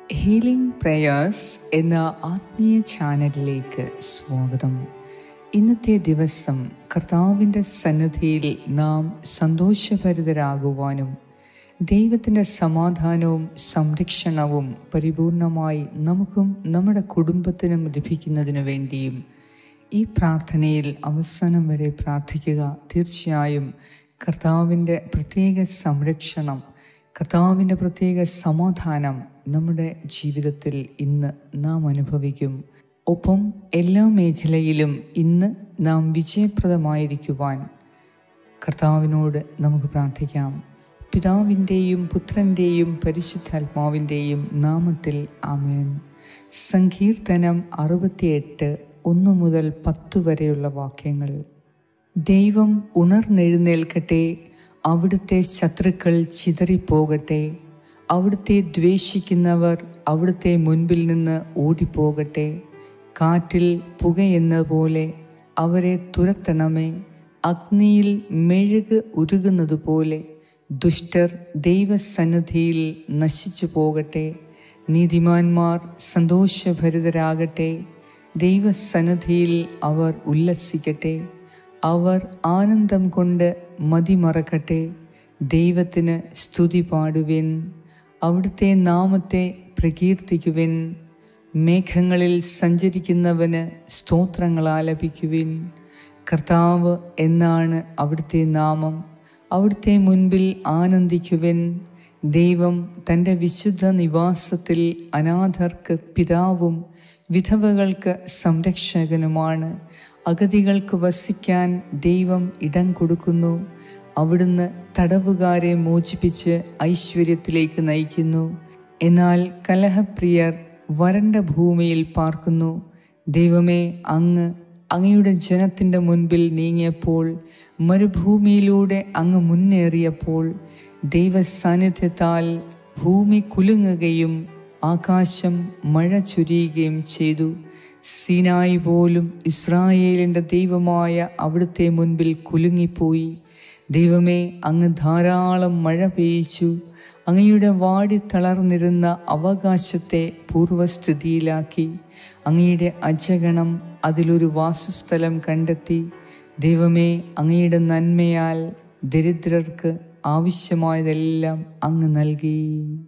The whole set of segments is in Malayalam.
ഹീലിംഗ് പ്രേയേഴ്സ് എന്ന ആത്മീയ ചാനലിലേക്ക് സ്വാഗതം ഇന്നത്തെ ദിവസം കർത്താവിൻ്റെ സന്നിധിയിൽ നാം സന്തോഷഭരിതരാകുവാനും ദൈവത്തിൻ്റെ സമാധാനവും സംരക്ഷണവും പരിപൂർണമായി നമുക്കും നമ്മുടെ കുടുംബത്തിനും ലഭിക്കുന്നതിനു വേണ്ടിയും ഈ പ്രാർത്ഥനയിൽ അവസാനം വരെ പ്രാർത്ഥിക്കുക തീർച്ചയായും കർത്താവിൻ്റെ പ്രത്യേക സംരക്ഷണം കർത്താവിൻ്റെ പ്രത്യേക സമാധാനം നമ്മുടെ ജീവിതത്തിൽ ഇന്ന് നാം അനുഭവിക്കും ഒപ്പം എല്ലാ മേഖലയിലും ഇന്ന് നാം വിജയപ്രദമായിരിക്കുവാൻ കർത്താവിനോട് നമുക്ക് പ്രാർത്ഥിക്കാം പിതാവിൻ്റെയും പുത്രൻ്റെയും പരിശുദ്ധാത്മാവിൻ്റെയും നാമത്തിൽ ആമേൻ സങ്കീർത്തനം അറുപത്തിയെട്ട് ഒന്ന് മുതൽ പത്ത് വരെയുള്ള വാക്യങ്ങൾ ദൈവം ഉണർന്നെഴുന്നേൽക്കട്ടെ അവിടുത്തെ ശത്രുക്കൾ ചിതറിപ്പോകട്ടെ അവിടുത്തെ ദ്വേഷിക്കുന്നവർ അവിടുത്തെ മുൻപിൽ നിന്ന് ഓടിപ്പോകട്ടെ കാറ്റിൽ പുകയെന്ന പോലെ അവരെ തുരത്തണമേ അഗ്നിയിൽ മെഴുക് ഉരുകുന്നതുപോലെ ദുഷ്ടർ ദൈവസന്നിധിയിൽ നശിച്ചു പോകട്ടെ നീതിമാന്മാർ സന്തോഷഭരിതരാകട്ടെ ദൈവസന്നിധിയിൽ അവർ ഉല്ലസിക്കട്ടെ അവർ ആനന്ദം കൊണ്ട് മതിമറക്കട്ടെ ദൈവത്തിന് സ്തുതി പാടുവിൻ അവിടുത്തെ നാമത്തെ പ്രകീർത്തിക്കുവിൻ മേഘങ്ങളിൽ സഞ്ചരിക്കുന്നവന് സ്തോത്രങ്ങൾ ആലപിക്കുവിൻ കർത്താവ് എന്നാണ് അവിടുത്തെ നാമം അവിടുത്തെ മുൻപിൽ ആനന്ദിക്കുവിൻ ദൈവം തൻ്റെ വിശുദ്ധ നിവാസത്തിൽ അനാഥർക്ക് പിതാവും വിധവകൾക്ക് സംരക്ഷകനുമാണ് അഗതികൾക്ക് വസിക്കാൻ ദൈവം ഇടം കൊടുക്കുന്നു അവിടുന്ന് തടവുകാരെ മോചിപ്പിച്ച് ഐശ്വര്യത്തിലേക്ക് നയിക്കുന്നു എന്നാൽ കലഹപ്രിയർ വരണ്ട ഭൂമിയിൽ പാർക്കുന്നു ദൈവമേ അങ്ങ് അങ്ങയുടെ ജനത്തിൻ്റെ മുൻപിൽ നീങ്ങിയപ്പോൾ മരുഭൂമിയിലൂടെ അങ്ങ് മുന്നേറിയപ്പോൾ ദൈവ സാന്നിധ്യത്താൽ ഭൂമി കുലുങ്ങുകയും ആകാശം മഴ ചൊരിയുകയും ചെയ്തു സീനായി പോലും ഇസ്രായേലിൻ്റെ ദൈവമായ അവിടുത്തെ മുൻപിൽ കുലുങ്ങിപ്പോയി ദൈവമേ അങ്ങ് ധാരാളം മഴ പെയ്ച്ചു അങ്ങയുടെ വാടി തളർന്നിരുന്ന അവകാശത്തെ പൂർവസ്ഥിതിയിലാക്കി അങ്ങയുടെ അജഗണം അതിലൊരു വാസസ്ഥലം കണ്ടെത്തി ദൈവമേ അങ്ങയുടെ നന്മയാൽ ദരിദ്രർക്ക് ആവശ്യമായതെല്ലാം അങ്ങ് നൽകി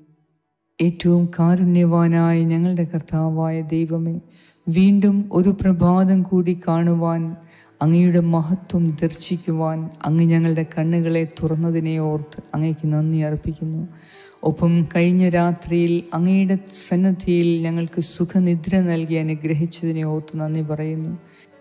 ഏറ്റവും കാരുണ്യവാനായ ഞങ്ങളുടെ കർത്താവായ ദൈവമേ വീണ്ടും ഒരു പ്രഭാതം കൂടി കാണുവാൻ അങ്ങയുടെ മഹത്വം ദർശിക്കുവാൻ അങ്ങ് ഞങ്ങളുടെ കണ്ണുകളെ തുറന്നതിനെ ഓർത്ത് അങ്ങയ്ക്ക് നന്ദി അർപ്പിക്കുന്നു ഒപ്പം കഴിഞ്ഞ രാത്രിയിൽ അങ്ങയുടെ സന്നദ്ധിയിൽ ഞങ്ങൾക്ക് സുഖനിദ്ര നൽകി അനുഗ്രഹിച്ചതിനെ ഓർത്ത് നന്ദി പറയുന്നു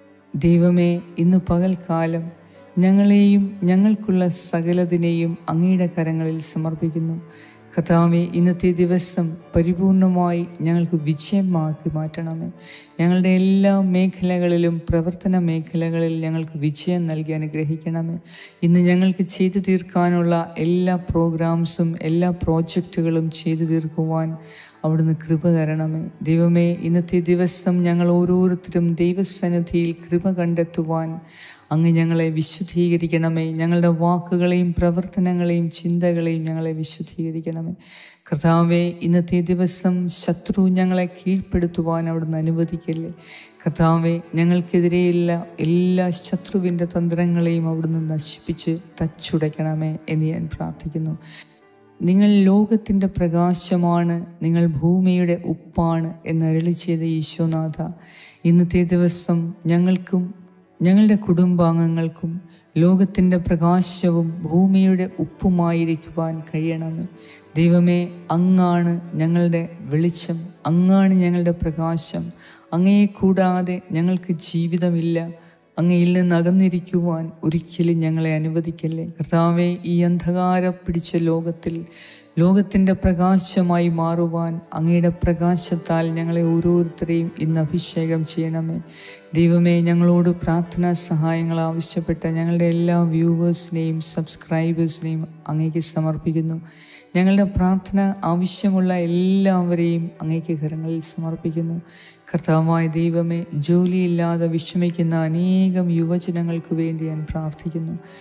ദൈവമേ ഇന്ന് പകൽക്കാലം ഞങ്ങളെയും ഞങ്ങൾക്കുള്ള സകലതിനെയും അങ്ങയുടെ കരങ്ങളിൽ സമർപ്പിക്കുന്നു കഥാവെ ഇന്നത്തെ ദിവസം പരിപൂർണമായി ഞങ്ങൾക്ക് വിജയമാക്കി മാറ്റണമേ ഞങ്ങളുടെ എല്ലാ മേഖലകളിലും പ്രവർത്തന മേഖലകളിൽ ഞങ്ങൾക്ക് വിജയം നൽകി അനുഗ്രഹിക്കണമേ ഇന്ന് ഞങ്ങൾക്ക് ചെയ്തു തീർക്കാനുള്ള എല്ലാ പ്രോഗ്രാംസും എല്ലാ പ്രോജക്റ്റുകളും ചെയ്തു തീർക്കുവാൻ അവിടുന്ന് കൃപ തരണമേ ദൈവമേ ഇന്നത്തെ ദിവസം ഞങ്ങൾ ഓരോരുത്തരും ദൈവസന്നിധിയിൽ കൃപ കണ്ടെത്തുവാൻ അങ്ങ് ഞങ്ങളെ വിശുദ്ധീകരിക്കണമേ ഞങ്ങളുടെ വാക്കുകളെയും പ്രവർത്തനങ്ങളെയും ചിന്തകളെയും ഞങ്ങളെ വിശുദ്ധീകരിക്കണമേ കർത്താവെ ഇന്നത്തെ ദിവസം ശത്രു ഞങ്ങളെ കീഴ്പ്പെടുത്തുവാൻ അവിടുന്ന് അനുവദിക്കല്ലേ കർത്താവെ ഞങ്ങൾക്കെതിരെയുള്ള എല്ലാ ശത്രുവിൻ്റെ തന്ത്രങ്ങളെയും അവിടുന്ന് നശിപ്പിച്ച് തച്ചുടയ്ക്കണമേ എന്ന് ഞാൻ പ്രാർത്ഥിക്കുന്നു നിങ്ങൾ ലോകത്തിൻ്റെ പ്രകാശമാണ് നിങ്ങൾ ഭൂമിയുടെ ഉപ്പാണ് എന്നരളി ചെയ്ത ഈശോനാഥ ഇന്നത്തെ ദിവസം ഞങ്ങൾക്കും ഞങ്ങളുടെ കുടുംബാംഗങ്ങൾക്കും ലോകത്തിൻ്റെ പ്രകാശവും ഭൂമിയുടെ ഉപ്പുമായിരിക്കുവാൻ കഴിയണമേ ദൈവമേ അങ്ങാണ് ഞങ്ങളുടെ വെളിച്ചം അങ്ങാണ് ഞങ്ങളുടെ പ്രകാശം അങ്ങയെ കൂടാതെ ഞങ്ങൾക്ക് ജീവിതമില്ല അങ്ങയിൽ നിന്ന് അകന്നിരിക്കുവാൻ ഒരിക്കലും ഞങ്ങളെ അനുവദിക്കല്ലേ കർത്താവെ ഈ അന്ധകാര പിടിച്ച ലോകത്തിൽ ലോകത്തിൻ്റെ പ്രകാശമായി മാറുവാൻ അങ്ങയുടെ പ്രകാശത്താൽ ഞങ്ങളെ ഓരോരുത്തരെയും ഇന്ന് അഭിഷേകം ചെയ്യണമേ ദൈവമേ ഞങ്ങളോട് പ്രാർത്ഥനാ സഹായങ്ങൾ ആവശ്യപ്പെട്ട ഞങ്ങളുടെ എല്ലാ വ്യൂവേഴ്സിനെയും സബ്സ്ക്രൈബേഴ്സിനെയും അങ്ങേക്ക് സമർപ്പിക്കുന്നു ഞങ്ങളുടെ പ്രാർത്ഥന ആവശ്യമുള്ള എല്ലാവരെയും അങ്ങേക്ക് കരങ്ങളിൽ സമർപ്പിക്കുന്നു കർത്താവായ ദൈവമേ ജോലിയില്ലാതെ വിഷമിക്കുന്ന അനേകം യുവജനങ്ങൾക്ക് വേണ്ടി ഞാൻ പ്രാർത്ഥിക്കുന്നു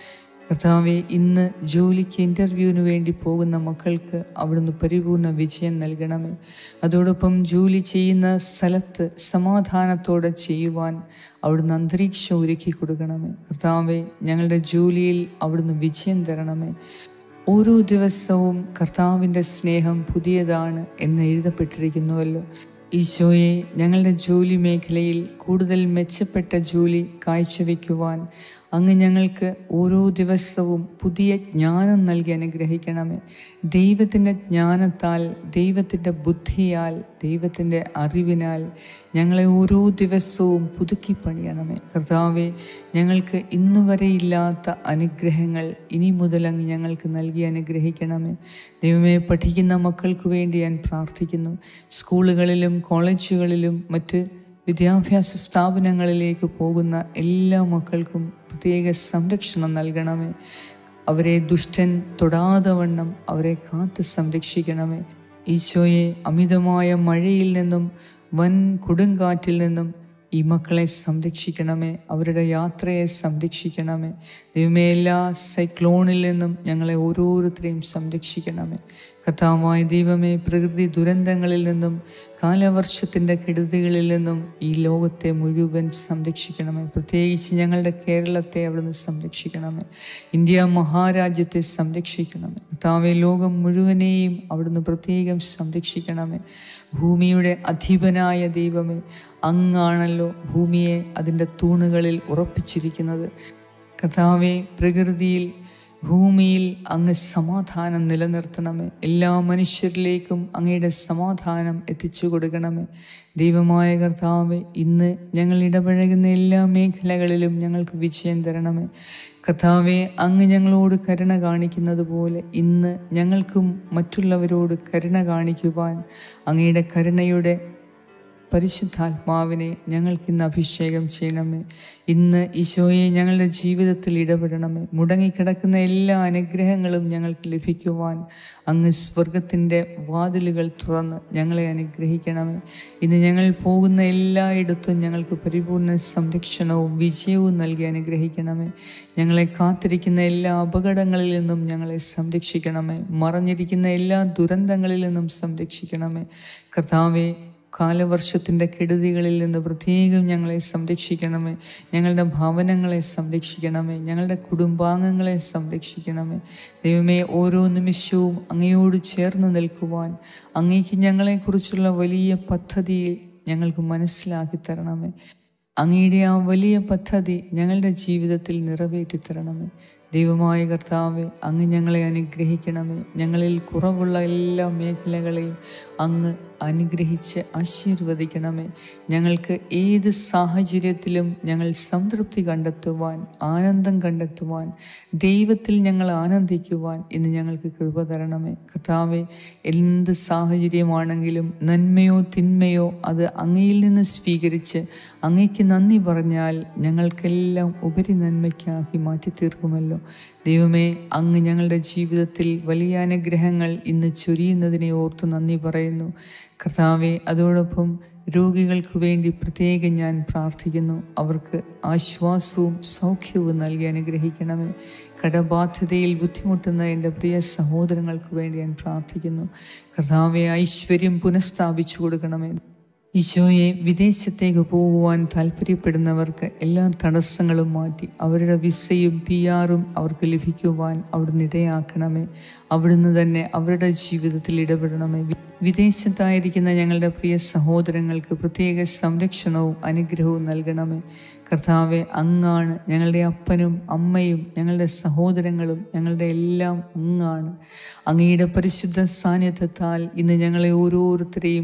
കർത്താവെ ഇന്ന് ജോലിക്ക് ഇൻ്റർവ്യൂവിന് വേണ്ടി പോകുന്ന മക്കൾക്ക് അവിടുന്ന് പരിപൂർണ വിജയം നൽകണമേ അതോടൊപ്പം ജോലി ചെയ്യുന്ന സ്ഥലത്ത് സമാധാനത്തോടെ ചെയ്യുവാൻ അവിടുന്ന് അന്തരീക്ഷം ഒരുക്കി കൊടുക്കണമേ കർത്താവെ ഞങ്ങളുടെ ജോലിയിൽ അവിടുന്ന് വിജയം തരണമേ ഓരോ ദിവസവും കർത്താവിൻ്റെ സ്നേഹം പുതിയതാണ് എന്ന് എഴുതപ്പെട്ടിരിക്കുന്നുവല്ലോ ഈശോയെ ഞങ്ങളുടെ ജോലി മേഖലയിൽ കൂടുതൽ മെച്ചപ്പെട്ട ജോലി കാഴ്ചവെക്കുവാൻ അങ്ങ് ഞങ്ങൾക്ക് ഓരോ ദിവസവും പുതിയ ജ്ഞാനം നൽകി അനുഗ്രഹിക്കണമേ ദൈവത്തിൻ്റെ ജ്ഞാനത്താൽ ദൈവത്തിൻ്റെ ബുദ്ധിയാൽ ദൈവത്തിൻ്റെ അറിവിനാൽ ഞങ്ങളെ ഓരോ ദിവസവും പുതുക്കി പണിയണമേ കർത്താവെ ഞങ്ങൾക്ക് ഇന്നുവരെ ഇല്ലാത്ത അനുഗ്രഹങ്ങൾ ഇനി മുതൽ അങ്ങ് ഞങ്ങൾക്ക് നൽകി അനുഗ്രഹിക്കണമേ ദൈവമേ പഠിക്കുന്ന മക്കൾക്ക് വേണ്ടി ഞാൻ പ്രാർത്ഥിക്കുന്നു സ്കൂളുകളിലും കോളേജുകളിലും മറ്റ് വിദ്യാഭ്യാസ സ്ഥാപനങ്ങളിലേക്ക് പോകുന്ന എല്ലാ മക്കൾക്കും പ്രത്യേക സംരക്ഷണം നൽകണമേ അവരെ ദുഷ്ടൻ തൊടാതെ വണ്ണം അവരെ കാത്ത് സംരക്ഷിക്കണമേ ഈശോയെ അമിതമായ മഴയിൽ നിന്നും വൻ കൊടുങ്കാറ്റിൽ നിന്നും ഈ മക്കളെ സംരക്ഷിക്കണമേ അവരുടെ യാത്രയെ സംരക്ഷിക്കണമേ ദൈവമേ എല്ലാ സൈക്ലോണിൽ നിന്നും ഞങ്ങളെ ഓരോരുത്തരെയും സംരക്ഷിക്കണമേ കഥാവായ ദൈവമേ പ്രകൃതി ദുരന്തങ്ങളിൽ നിന്നും കാലവർഷത്തിൻ്റെ കെടുതികളിൽ നിന്നും ഈ ലോകത്തെ മുഴുവൻ സംരക്ഷിക്കണമേ പ്രത്യേകിച്ച് ഞങ്ങളുടെ കേരളത്തെ അവിടുന്ന് സംരക്ഷിക്കണമേ ഇന്ത്യ മഹാരാജ്യത്തെ സംരക്ഷിക്കണമേ കർത്താവെ ലോകം മുഴുവനെയും അവിടുന്ന് പ്രത്യേകം സംരക്ഷിക്കണമേ ഭൂമിയുടെ അധീപനായ ദൈവമേ അങ്ങാണല്ലോ ഭൂമിയെ അതിൻ്റെ തൂണുകളിൽ ഉറപ്പിച്ചിരിക്കുന്നത് കർത്താവെ പ്രകൃതിയിൽ ഭൂമിയിൽ അങ്ങ് സമാധാനം നിലനിർത്തണമേ എല്ലാ മനുഷ്യരിലേക്കും അങ്ങയുടെ സമാധാനം എത്തിച്ചു കൊടുക്കണമേ ദൈവമായ കർത്താവെ ഇന്ന് ഞങ്ങൾ ഇടപഴകുന്ന എല്ലാ മേഖലകളിലും ഞങ്ങൾക്ക് വിജയം തരണമേ കർത്താവെ അങ്ങ് ഞങ്ങളോട് കരുണ കാണിക്കുന്നത് പോലെ ഇന്ന് ഞങ്ങൾക്കും മറ്റുള്ളവരോട് കരുണ കാണിക്കുവാൻ അങ്ങയുടെ കരുണയുടെ പരിശുദ്ധാത്മാവിനെ ഞങ്ങൾക്കിന്ന് അഭിഷേകം ചെയ്യണമേ ഇന്ന് ഈശോയെ ഞങ്ങളുടെ ജീവിതത്തിൽ ഇടപെടണമേ മുടങ്ങിക്കിടക്കുന്ന എല്ലാ അനുഗ്രഹങ്ങളും ഞങ്ങൾക്ക് ലഭിക്കുവാൻ അങ്ങ് സ്വർഗത്തിൻ്റെ വാതിലുകൾ തുറന്ന് ഞങ്ങളെ അനുഗ്രഹിക്കണമേ ഇന്ന് ഞങ്ങൾ പോകുന്ന എല്ലായിടത്തും ഞങ്ങൾക്ക് പരിപൂർണ സംരക്ഷണവും വിജയവും നൽകി അനുഗ്രഹിക്കണമേ ഞങ്ങളെ കാത്തിരിക്കുന്ന എല്ലാ അപകടങ്ങളിൽ നിന്നും ഞങ്ങളെ സംരക്ഷിക്കണമേ മറഞ്ഞിരിക്കുന്ന എല്ലാ ദുരന്തങ്ങളിൽ നിന്നും സംരക്ഷിക്കണമേ കർത്താവെ കാലവർഷത്തിൻ്റെ കെടുതികളിൽ നിന്ന് പ്രത്യേകം ഞങ്ങളെ സംരക്ഷിക്കണമേ ഞങ്ങളുടെ ഭവനങ്ങളെ സംരക്ഷിക്കണമേ ഞങ്ങളുടെ കുടുംബാംഗങ്ങളെ സംരക്ഷിക്കണമേ ദൈവമേ ഓരോ നിമിഷവും അങ്ങയോട് ചേർന്ന് നിൽക്കുവാൻ അങ്ങേക്ക് ഞങ്ങളെക്കുറിച്ചുള്ള വലിയ പദ്ധതിയിൽ ഞങ്ങൾക്ക് മനസ്സിലാക്കി തരണമേ അങ്ങയുടെ ആ വലിയ പദ്ധതി ഞങ്ങളുടെ ജീവിതത്തിൽ നിറവേറ്റി തരണമേ ദൈവമായ കർത്താവെ അങ്ങ് ഞങ്ങളെ അനുഗ്രഹിക്കണമേ ഞങ്ങളിൽ കുറവുള്ള എല്ലാ മേഖലകളെയും അങ്ങ് അനുഗ്രഹിച്ച് ആശീർവദിക്കണമേ ഞങ്ങൾക്ക് ഏത് സാഹചര്യത്തിലും ഞങ്ങൾ സംതൃപ്തി കണ്ടെത്തുവാൻ ആനന്ദം കണ്ടെത്തുവാൻ ദൈവത്തിൽ ഞങ്ങൾ ആനന്ദിക്കുവാൻ ഇന്ന് ഞങ്ങൾക്ക് കൃപ തരണമേ കർത്താവെ എന്ത് സാഹചര്യമാണെങ്കിലും നന്മയോ തിന്മയോ അത് അങ്ങയിൽ നിന്ന് സ്വീകരിച്ച് അങ്ങയ്ക്ക് നന്ദി പറഞ്ഞാൽ ഞങ്ങൾക്കെല്ലാം ഉപരി നന്മയ്ക്കാക്കി മാറ്റി തീർക്കുമല്ലോ ദൈവമേ അങ്ങ് ഞങ്ങളുടെ ജീവിതത്തിൽ വലിയ അനുഗ്രഹങ്ങൾ ഇന്ന് ചൊരിയുന്നതിനെ ഓർത്ത് നന്ദി പറയുന്നു കർത്താവെ അതോടൊപ്പം രോഗികൾക്ക് വേണ്ടി പ്രത്യേകം ഞാൻ പ്രാർത്ഥിക്കുന്നു അവർക്ക് ആശ്വാസവും സൗഖ്യവും നൽകി അനുഗ്രഹിക്കണമേ കടബാധ്യതയിൽ ബുദ്ധിമുട്ടുന്ന എൻ്റെ പ്രിയ സഹോദരങ്ങൾക്ക് വേണ്ടി ഞാൻ പ്രാർത്ഥിക്കുന്നു കർത്താവെ ഐശ്വര്യം പുനഃസ്ഥാപിച്ചു കൊടുക്കണമേ ഈശോയെ വിദേശത്തേക്ക് പോകുവാൻ താല്പര്യപ്പെടുന്നവർക്ക് എല്ലാ തടസ്സങ്ങളും മാറ്റി അവരുടെ വിസയും പി ആറും അവർക്ക് ലഭിക്കുവാൻ അവിടുന്ന് ഇടയാക്കണമേ അവിടുന്ന് തന്നെ അവരുടെ ജീവിതത്തിൽ ഇടപെടണമേ വി- വിദേശത്തായിരിക്കുന്ന ഞങ്ങളുടെ പ്രിയ സഹോദരങ്ങൾക്ക് പ്രത്യേക സംരക്ഷണവും അനുഗ്രഹവും നൽകണമേ കർത്താവെ അങ്ങാണ് ഞങ്ങളുടെ അപ്പനും അമ്മയും ഞങ്ങളുടെ സഹോദരങ്ങളും ഞങ്ങളുടെ എല്ലാം അങ്ങാണ് അങ്ങയുടെ പരിശുദ്ധ സാന്നിധ്യത്താൽ ഇന്ന് ഞങ്ങളെ ഓരോരുത്തരെയും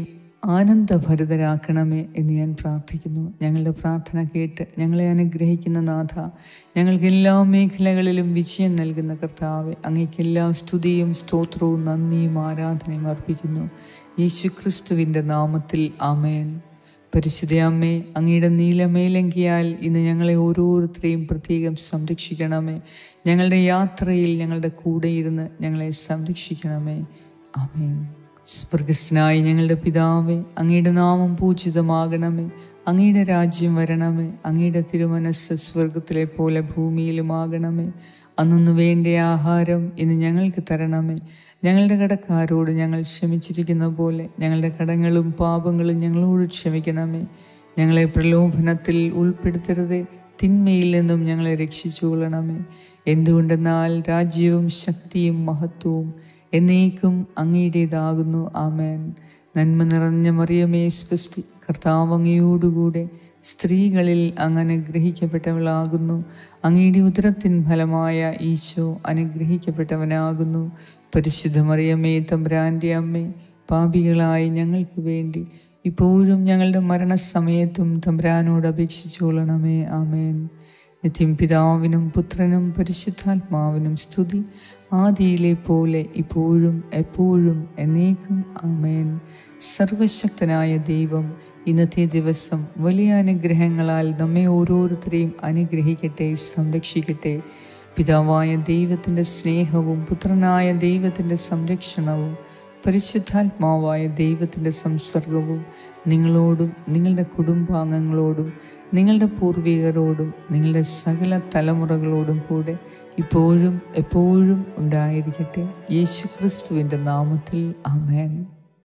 ആനന്ദഭരിതരാക്കണമേ എന്ന് ഞാൻ പ്രാർത്ഥിക്കുന്നു ഞങ്ങളുടെ പ്രാർത്ഥന കേട്ട് ഞങ്ങളെ അനുഗ്രഹിക്കുന്ന നാഥ ഞങ്ങൾക്ക് എല്ലാ മേഖലകളിലും വിജയം നൽകുന്ന കർത്താവെ അങ്ങേക്ക് എല്ലാ സ്തുതിയും സ്തോത്രവും നന്ദിയും ആരാധനയും അർപ്പിക്കുന്നു യേശു ക്രിസ്തുവിൻ്റെ നാമത്തിൽ ആമേൻ പരിശുദ്ധ അമ്മേ അങ്ങയുടെ നീലമേലങ്കിയാൽ ഇന്ന് ഞങ്ങളെ ഓരോരുത്തരെയും പ്രത്യേകം സംരക്ഷിക്കണമേ ഞങ്ങളുടെ യാത്രയിൽ ഞങ്ങളുടെ കൂടെ ഇരുന്ന് ഞങ്ങളെ സംരക്ഷിക്കണമേ ആമേൻ സ്വർഗസ്നായി ഞങ്ങളുടെ പിതാവേ അങ്ങയുടെ നാമം പൂജിതമാകണമേ അങ്ങയുടെ രാജ്യം വരണമേ അങ്ങയുടെ തിരുമനസ് സ്വർഗത്തിലെ പോലെ ഭൂമിയിലുമാകണമേ അന്നു വേണ്ട ആഹാരം ഇന്ന് ഞങ്ങൾക്ക് തരണമേ ഞങ്ങളുടെ കടക്കാരോട് ഞങ്ങൾ ക്ഷമിച്ചിരിക്കുന്ന പോലെ ഞങ്ങളുടെ കടങ്ങളും പാപങ്ങളും ഞങ്ങളോട് ക്ഷമിക്കണമേ ഞങ്ങളെ പ്രലോഭനത്തിൽ ഉൾപ്പെടുത്തരുതേ തിന്മയിൽ നിന്നും ഞങ്ങളെ രക്ഷിച്ചുകൊള്ളണമേ എന്തുകൊണ്ടെന്നാൽ രാജ്യവും ശക്തിയും മഹത്വവും എന്നേക്കും അങ്ങയുടേതാകുന്നു ആമേൻ നന്മ നിറഞ്ഞ മറിയമേ സൃഷ്ടി കർത്താവ് അങ്ങയോടുകൂടെ സ്ത്രീകളിൽ അങ്ങ് അനുഗ്രഹിക്കപ്പെട്ടവളാകുന്നു അങ്ങയുടെ ഉദരത്തിൻ ഫലമായ ഈശോ അനുഗ്രഹിക്കപ്പെട്ടവനാകുന്നു പരിശുദ്ധ മറിയമേ തമ്പുരാൻ്റെ അമ്മേ പാപികളായി ഞങ്ങൾക്ക് വേണ്ടി ഇപ്പോഴും ഞങ്ങളുടെ മരണസമയത്തും തമ്പുരാനോട് അപേക്ഷിച്ചുകൊള്ളണമേ ആമേൻ നിത്യം പിതാവിനും പുത്രനും പരിശുദ്ധാത്മാവിനും സ്തുതി ആദിയിലെ പോലെ ഇപ്പോഴും എപ്പോഴും എന്നേക്കും ആമേൻ സർവശക്തനായ ദൈവം ഇന്നത്തെ ദിവസം വലിയ അനുഗ്രഹങ്ങളാൽ നമ്മെ ഓരോരുത്തരെയും അനുഗ്രഹിക്കട്ടെ സംരക്ഷിക്കട്ടെ പിതാവായ ദൈവത്തിൻ്റെ സ്നേഹവും പുത്രനായ ദൈവത്തിൻ്റെ സംരക്ഷണവും പരിശുദ്ധാത്മാവായ ദൈവത്തിൻ്റെ സംസർഗവും നിങ്ങളോടും നിങ്ങളുടെ കുടുംബാംഗങ്ങളോടും നിങ്ങളുടെ പൂർവികരോടും നിങ്ങളുടെ സകല തലമുറകളോടും കൂടെ ഇപ്പോഴും എപ്പോഴും ഉണ്ടായിരിക്കട്ടെ യേശു ക്രിസ്തുവിൻ്റെ നാമത്തിൽ ആമേൻ